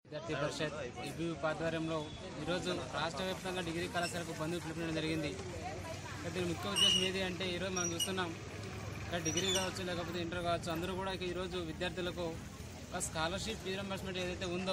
విద్యార్థి పరిషత్ ఇబి ఆధ్వర్యంలో ఈరోజు రాష్ట్ర వ్యాప్తంగా డిగ్రీ కళాశాలకు బంధువు పిలుపునడం జరిగింది ఇక దీని ముఖ్య ఉద్దేశం ఏది అంటే ఈరోజు మనం చూస్తున్నాం ఇక్కడ డిగ్రీ కావచ్చు లేకపోతే ఇంటర్ కావచ్చు అందరూ కూడా ఇక ఈరోజు విద్యార్థులకు ఒక స్కాలర్షిప్ రీఎంబర్స్మెంట్ ఏదైతే ఉందో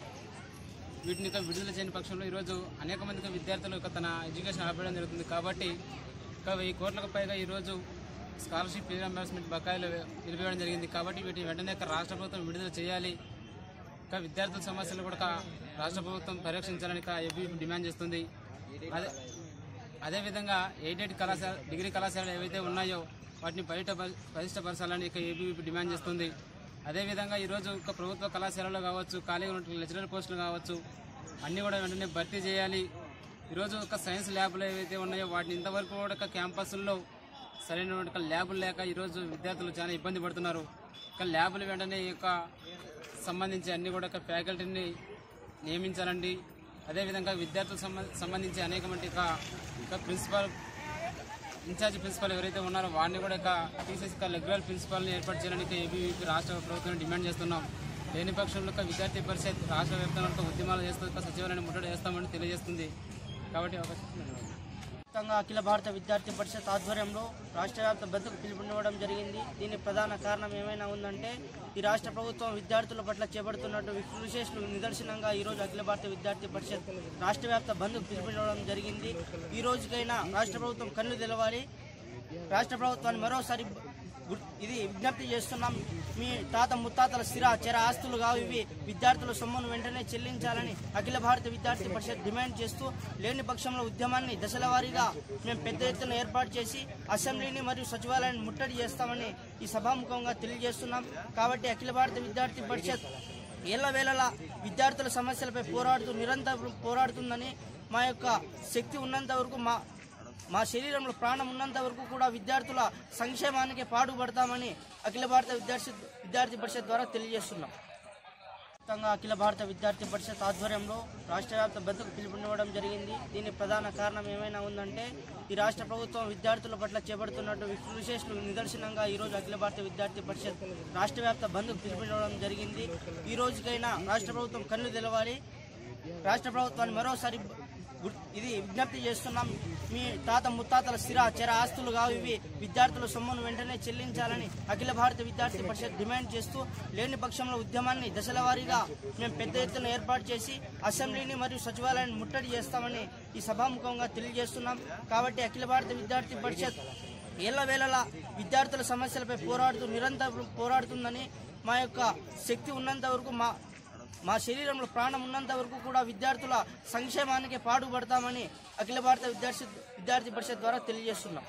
వీటిని ఇక విడుదల చేయని పక్షంలో ఈరోజు అనేక మందికి విద్యార్థులు ఇక తన ఎడ్యుకేషన్ ఆపేయడం జరుగుతుంది కాబట్టి ఇక వెయ్యి కోట్లకు పైగా ఈరోజు స్కాలర్షిప్ రీఎంబర్స్మెంట్ బకాయిలు నిలిపివేయడం జరిగింది కాబట్టి వీటిని వెంటనే ఇక రాష్ట్ర ప్రభుత్వం విడుదల చేయాలి ఇంకా విద్యార్థుల సమస్యలు కూడా రాష్ట్ర ప్రభుత్వం పరీక్షించాలని ఇక ఏబీ డిమాండ్ చేస్తుంది అదే అదేవిధంగా ఎయిడెడ్ కళాశాల డిగ్రీ కళాశాలలు ఏవైతే ఉన్నాయో వాటిని బయట పరిష్టపరచాలని ఇక ఏబీ డిమాండ్ చేస్తుంది అదేవిధంగా ఈరోజు ఒక ప్రభుత్వ కళాశాలలో కావచ్చు ఖాళీగా ఉన్న లెక్చరర్ పోస్టులు కావచ్చు అన్నీ కూడా వెంటనే భర్తీ చేయాలి ఈరోజు ఒక సైన్స్ ల్యాబ్లు ఏవైతే ఉన్నాయో వాటిని ఇంతవరకు కూడా ఒక క్యాంపస్ల్లో సరైనటువంటి ఒక ల్యాబులు లేక ఈరోజు విద్యార్థులు చాలా ఇబ్బంది పడుతున్నారు ఇక ల్యాబులు వెంటనే ఈ యొక్క సంబంధించి అన్ని కూడా ఒక ఫ్యాకల్టీని నియమించాలండి అదేవిధంగా విద్యార్థులకు సంబ- సంబంధించి అనేక మంది ఇక ఇక ప్రిన్సిపాల్ ఇన్ఛార్జ్ ప్రిన్సిపాల్ ఎవరైతే ఉన్నారో వారిని కూడా ఇక తీసేసి ఇక రెగ్యులర్ ప్రిన్సిపాల్ని ఏర్పాటు చేయాలని ఏబీవీపీ రాష్ట్ర ప్రభుత్వం డిమాండ్ చేస్తున్నాం లేని పక్షంలో ఇక విద్యార్థి పరిషత్ రాష్ట్ర వ్యాప్తంగా ఇక ఉద్యమాలు చేస్తూ ఇక సచివాలయాన్ని ముట్టడి చేస్తామని తెలియజేస్తుంది కాబట్టి అవకాశం వ్యాప్తంగా అఖిల భారత విద్యార్థి పరిషత్ ఆధ్వర్యంలో రాష్ట్ర వ్యాప్త బంద్కు పిలుపునివ్వడం జరిగింది దీని ప్రధాన కారణం ఏమైనా ఉందంటే ఈ రాష్ట్ర ప్రభుత్వం విద్యార్థుల పట్ల చేపడుతున్నట్టు విశేష నిదర్శనంగా ఈ రోజు అఖిల భారత విద్యార్థి పరిషత్ రాష్ట్ర వ్యాప్త బంద్కు పిలుపునివ్వడం జరిగింది ఈ రోజుకైనా రాష్ట్ర ప్రభుత్వం కన్ను తెలవాలి రాష్ట్ర ప్రభుత్వాన్ని మరోసారి గుర్- ఇది విజ్ఞప్తి చేస్తున్నాం మీ తాత ముత్తాతల స్థిర చర ఆస్తులు కావు ఇవి విద్యార్థుల సొమ్మును వెంటనే చెల్లించాలని అఖిల భారత విద్యార్థి పరిషత్ డిమాండ్ చేస్తూ లేని పక్షంలో ఉద్యమాన్ని దశల వారీగా మేము పెద్ద ఎత్తున ఏర్పాటు చేసి అసెంబ్లీని మరియు సచివాలయాన్ని ముట్టడి చేస్తామని ఈ సభాముఖంగా తెలియజేస్తున్నాం కాబట్టి అఖిల భారత విద్యార్థి పరిషత్ ఏళ్లవేళలా విద్యార్థుల సమస్యలపై పోరాడుతూ నిరంతరం పోరాడుతుందని మా యొక్క శక్తి ఉన్నంత వరకు మా మా శరీరంలో ప్రాణం ఉన్నంత వరకు కూడా విద్యార్థుల సంక్షేమానికి పాటుపడతామని అఖిల భారత విద్యార్థి విద్యార్థి పరిషత్ ద్వారా తెలియజేస్తున్నాం మొత్తంగా అఖిల భారత విద్యార్థి పరిషత్ ఆధ్వర్యంలో రాష్ట్ర వ్యాప్త బంద్కు పిలుపునివ్వడం జరిగింది దీని ప్రధాన కారణం ఏమైనా ఉందంటే ఈ రాష్ట్ర ప్రభుత్వం విద్యార్థుల పట్ల చేపడుతున్నట్టు విశేష నిదర్శనంగా ఈ రోజు అఖిల భారత విద్యార్థి పరిషత్ రాష్ట్ర వ్యాప్త బంద్కు పిలుపునివ్వడం జరిగింది ఈ రోజుకైనా రాష్ట్ర ప్రభుత్వం కన్ను తెలవాలి రాష్ట్ర ప్రభుత్వాన్ని మరోసారి గుర్- ఇది విజ్ఞప్తి చేస్తున్నాం మీ తాత ముత్తాతల స్థిర చర ఆస్తులు కావు ఇవి విద్యార్థుల సొమ్మును వెంటనే చెల్లించాలని అఖిల భారత విద్యార్థి పరిషత్ డిమాండ్ చేస్తూ లేని పక్షంలో ఉద్యమాన్ని దశల వారీగా మేము పెద్ద ఎత్తున ఏర్పాటు చేసి అసెంబ్లీని మరియు సచివాలయాన్ని ముట్టడి చేస్తామని ఈ సభాముఖంగా తెలియజేస్తున్నాం కాబట్టి అఖిల భారత విద్యార్థి పరిషత్ ఏళ్లవేళలా విద్యార్థుల సమస్యలపై పోరాడుతూ నిరంతరం పోరాడుతుందని మా యొక్క శక్తి ఉన్నంత వరకు మా మా శరీరంలో ప్రాణం ఉన్నంత వరకు కూడా విద్యార్థుల సంక్షేమానికి పాటుపడతామని అఖిల భారత విద్యార్థి విద్యార్థి పరిషత్ ద్వారా తెలియజేస్తున్నాం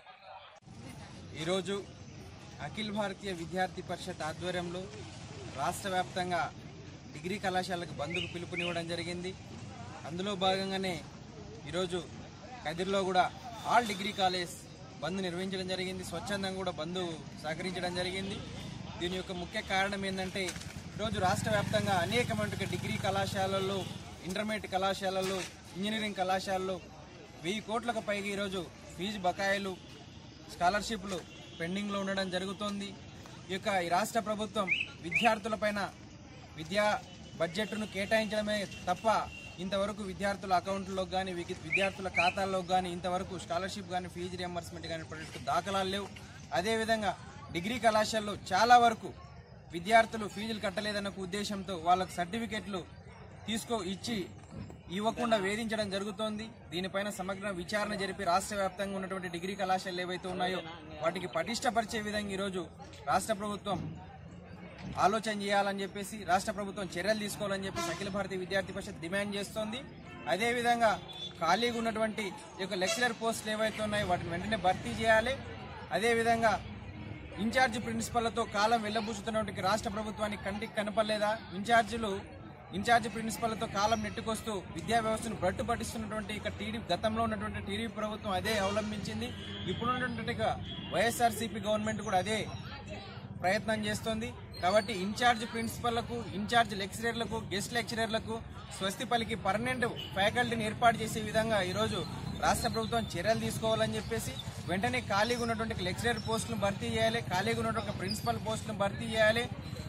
ఈరోజు అఖిల్ భారతీయ విద్యార్థి పరిషత్ ఆధ్వర్యంలో రాష్ట్ర వ్యాప్తంగా డిగ్రీ కళాశాలకు బంద్కు పిలుపునివ్వడం జరిగింది అందులో భాగంగానే ఈరోజు కదిర్లో కూడా ఆల్ డిగ్రీ కాలేజ్ బంద్ నిర్వహించడం జరిగింది స్వచ్ఛందంగా కూడా బంద్ సహకరించడం జరిగింది దీని యొక్క ముఖ్య కారణం ఏంటంటే ఈరోజు రాష్ట్ర వ్యాప్తంగా అనేకమైన డిగ్రీ కళాశాలల్లో ఇంటర్మీడియట్ కళాశాలల్లో ఇంజనీరింగ్ కళాశాలల్లో వెయ్యి కోట్లకు పైగా ఈరోజు ఫీజు బకాయిలు స్కాలర్షిప్లు పెండింగ్లో ఉండడం జరుగుతోంది ఈ యొక్క ఈ రాష్ట్ర ప్రభుత్వం విద్యార్థులపైన విద్యా బడ్జెట్ను కేటాయించడమే తప్ప ఇంతవరకు విద్యార్థుల అకౌంట్లోకి కానీ విద్యార్థుల ఖాతాల్లోకి కానీ ఇంతవరకు స్కాలర్షిప్ కానీ ఫీజు రియంబర్స్మెంట్ కానీ పడేట్టు దాఖలాలు లేవు అదేవిధంగా డిగ్రీ కళాశాలలో చాలా వరకు విద్యార్థులు ఫీజులు కట్టలేదన్న ఒక ఉద్దేశంతో వాళ్ళకు సర్టిఫికెట్లు తీసుకో ఇచ్చి ఇవ్వకుండా వేధించడం జరుగుతోంది దీనిపైన సమగ్ర విచారణ జరిపి రాష్ట్ర వ్యాప్తంగా ఉన్నటువంటి డిగ్రీ కళాశాలలు ఏవైతే ఉన్నాయో వాటికి పటిష్టపరిచే విధంగా ఈరోజు రాష్ట్ర ప్రభుత్వం ఆలోచన చేయాలని చెప్పేసి రాష్ట్ర ప్రభుత్వం చర్యలు తీసుకోవాలని చెప్పేసి అఖిల భారతీయ విద్యార్థి పరిషత్ డిమాండ్ చేస్తోంది అదేవిధంగా ఖాళీగా ఉన్నటువంటి ఈ యొక్క లెక్చరర్ పోస్టులు ఏవైతే ఉన్నాయో వాటిని వెంటనే భర్తీ చేయాలి అదేవిధంగా ఇన్ఛార్జ్ ప్రిన్సిపల్తో కాలం వెళ్ళబూచుతున్నటువంటి రాష్ట్ర ప్రభుత్వానికి కంటికి కనపడలేదా ఇన్ఛార్జీలు ఇన్ఛార్జ్ ప్రిన్సిపల్తో కాలం నెట్టుకొస్తూ విద్యా వ్యవస్థను బ్రట్టు పట్టిస్తున్నటువంటి ఇక టీడీపీ గతంలో ఉన్నటువంటి టీడీపీ ప్రభుత్వం అదే అవలంబించింది ఇప్పుడున్నటువంటి ఇక వైఎస్ఆర్సీపీ గవర్నమెంట్ కూడా అదే ప్రయత్నం చేస్తోంది కాబట్టి ఇన్ఛార్జ్ ప్రిన్సిపల్లకు ఇన్ఛార్జ్ లెక్చరర్లకు గెస్ట్ లెక్చరర్లకు స్వస్తి పలికి పర్మనెంట్ ఫ్యాకల్టీని ఏర్పాటు చేసే విధంగా ఈరోజు రాష్ట్ర ప్రభుత్వం చర్యలు తీసుకోవాలని చెప్పేసి వెంటనే ఖాళీగా ఉన్నటువంటి లెక్చరర్ పోస్టులను భర్తీ చేయాలి ఖాళీగా ఉన్నటువంటి ప్రిన్సిపల్ పోస్టులను భర్తీ చేయాలి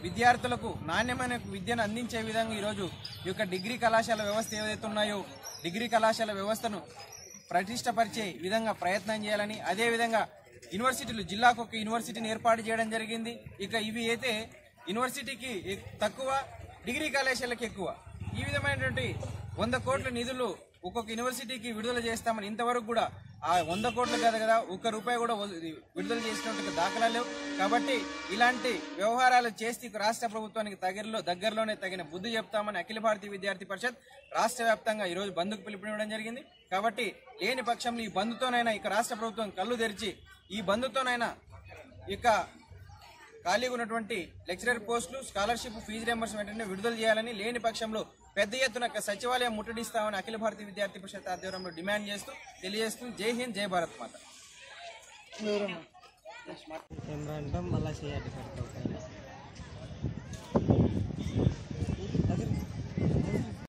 విద్యార్థులకు నాణ్యమైన విద్యను అందించే విధంగా ఈరోజు ఈ యొక్క డిగ్రీ కళాశాల వ్యవస్థ ఏవైతే ఉన్నాయో డిగ్రీ కళాశాల వ్యవస్థను ప్రతిష్టపరిచే విధంగా ప్రయత్నం చేయాలని అదేవిధంగా యూనివర్సిటీలు జిల్లాకు ఒక యూనివర్సిటీని ఏర్పాటు చేయడం జరిగింది ఇక ఇవి అయితే యూనివర్సిటీకి ఎ- తక్కువ డిగ్రీ కళాశాలకు ఎక్కువ ఈ విధమైనటువంటి వంద కోట్ల నిధులు ఒక్కొక్క యూనివర్సిటీకి విడుదల చేస్తామని ఇంతవరకు కూడా ఆ వంద కోట్లు కాదు కదా ఒక్క రూపాయి కూడా వ- విడుదల చేసినట్టు దాఖలాలు లేవు కాబట్టి ఇలాంటి వ్యవహారాలు చేస్తే ఇక రాష్ట్ర ప్రభుత్వానికి దగ్గరలో దగ్గరలోనే తగిన బుద్ధి చెప్తామని అఖిల భారతీయ విద్యార్థి పరిషత్ రాష్ట్ర వ్యాప్తంగా ఈ రోజు బంద్కు పిలుపునివ్వడం జరిగింది కాబట్టి లేని పక్షంలో ఈ బంద్తోనైనా ఇక రాష్ట్ర ప్రభుత్వం కళ్ళు తెరిచి ఈ బంద్తోనైనా ఇక ఖాళీగా ఉన్నటువంటి లెక్చరర్ పోస్టులు స్కాలర్షిప్ ఫీజు రియంబర్స్మెంట్ వెంటనే విడుదల చేయాలని లేని పక్షంలో పెద్ద ఎత్తున ఒక సచివాలయం ముట్టడిస్తామని అఖిల భారతీయ విద్యార్థి పరిషత్ ఆధ్వర్యంలో డిమాండ్ చేస్తూ తెలియజేస్తూ జై హింద్ జై భారత్ మాత కెమెరా అంటే మళ్ళీ చేయాలి